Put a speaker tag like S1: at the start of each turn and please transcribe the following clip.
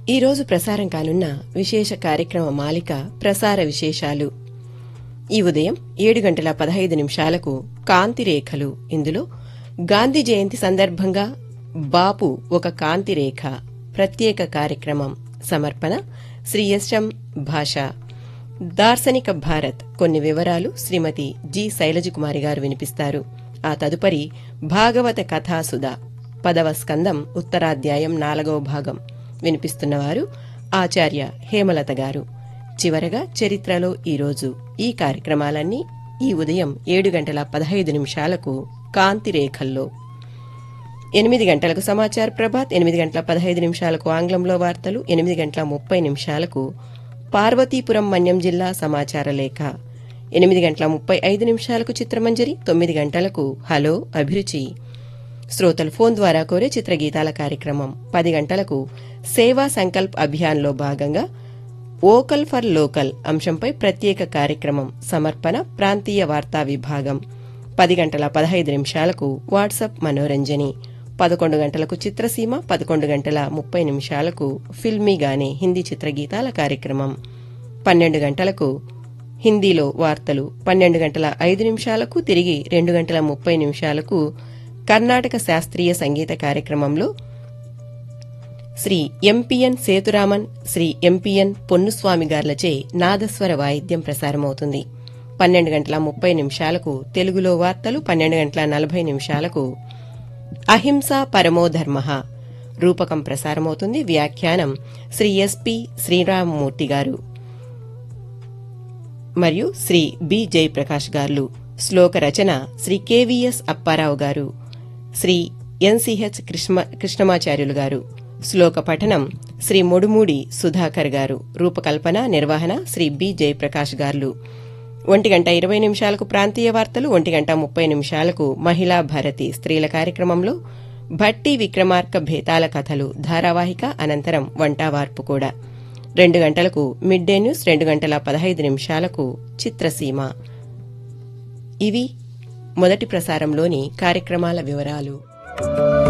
S1: ఈరోజు ప్రసారం కానున్న విశేష కార్యక్రమ మాలిక ప్రసార విశేషాలు ఈ ఉదయం ఏడు గంటల పదహైదు నిమిషాలకు కాంతి రేఖలు ఇందులో గాంధీ జయంతి సందర్భంగా బాపు ఒక కాంతి రేఖ ప్రత్యేక కార్యక్రమం సమర్పణ శ్రీ ఎస్ఎం భాష దార్శనిక భారత్ కొన్ని వివరాలు శ్రీమతి జి శైలజకుమారి గారు వినిపిస్తారు ఆ తదుపరి భాగవత కథాసుధ పదవ స్కందం ఉత్తరాధ్యాయం నాలుగవ భాగం వినిపిస్తున్నవారు ఆచార్య హేమలత గారు చివరగా చరిత్రలో ఈరోజు ఈ కార్యక్రమాలన్నీ ఈ ఉదయం ఏడు గంటల పదహైదు నిమిషాలకు కాంతి రేఖల్లో ఎనిమిది గంటలకు సమాచార ప్రభాత్ ఎనిమిది గంటల పదహైదు నిమిషాలకు ఆంగ్లంలో వార్తలు ఎనిమిది గంటల ముప్పై నిమిషాలకు పార్వతీపురం మన్యం జిల్లా సమాచార లేఖ ఎనిమిది గంటల ముప్పై ఐదు నిమిషాలకు చిత్రమంజరి తొమ్మిది గంటలకు హలో అభిరుచి శ్రోతలు ఫోన్ ద్వారా కోరే చిత్రగీతాల కార్యక్రమం పది గంటలకు సేవా సంకల్ప్ అభియాన్లో భాగంగా ఓకల్ ఫర్ లోకల్ అంశంపై ప్రత్యేక కార్యక్రమం సమర్పణ ప్రాంతీయ వార్తా విభాగం పది గంటల పదహైదు నిమిషాలకు వాట్సాప్ మనోరంజని పదకొండు గంటలకు చిత్రసీమ పదకొండు గంటల ముప్పై నిమిషాలకు ఫిల్మీగానే హిందీ చిత్రగీతాల కార్యక్రమం పన్నెండు గంటలకు హిందీలో వార్తలు పన్నెండు గంటల ఐదు నిమిషాలకు తిరిగి రెండు గంటల ముప్పై నిమిషాలకు కర్ణాటక శాస్త్రీయ సంగీత కార్యక్రమంలో శ్రీ ఎంపీఎన్ సేతురామన్ శ్రీ ఎంపీఎన్ పొన్నుస్వామి గార్లచే నాదస్వర వాయిద్యం ప్రసారమవుతుంది పన్నెండు గంటల ముప్పై నిమిషాలకు తెలుగులో వార్తలు పన్నెండు గంటల నలభై నిమిషాలకు అహింస పరమోధర్మ రూపకం ప్రసారమవుతుంది వ్యాఖ్యానం శ్రీ ఎస్పి శ్రీరామమూర్తి గారు మరియు శ్రీ బి జయప్రకాష్ గారు శ్లోక రచన శ్రీ కెవిఎస్ అప్పారావు గారు శ్రీ ఎన్సిహెచ్ కృష్ణ కృష్ణమాచార్యులు గారు శ్లోక పఠనం శ్రీ మొడుమూడి సుధాకర్ గారు రూపకల్పన నిర్వహణ శ్రీ బి జయప్రకాష్ గారు ఒంటి గంట ఇరవై నిమిషాలకు ప్రాంతీయ వార్తలు ఒంటి గంట ముప్పై నిమిషాలకు మహిళా భారతి స్త్రీల కార్యక్రమంలో భట్టి విక్రమార్క భేతాల కథలు ధారావాహిక అనంతరం వంటావార్పు కూడా రెండు గంటలకు మిడ్ డే న్యూస్ రెండు గంటల పదహైదు నిమిషాలకు చిత్రసీమ ఇవి మొదటి ప్రసారంలోని కార్యక్రమాల వివరాలు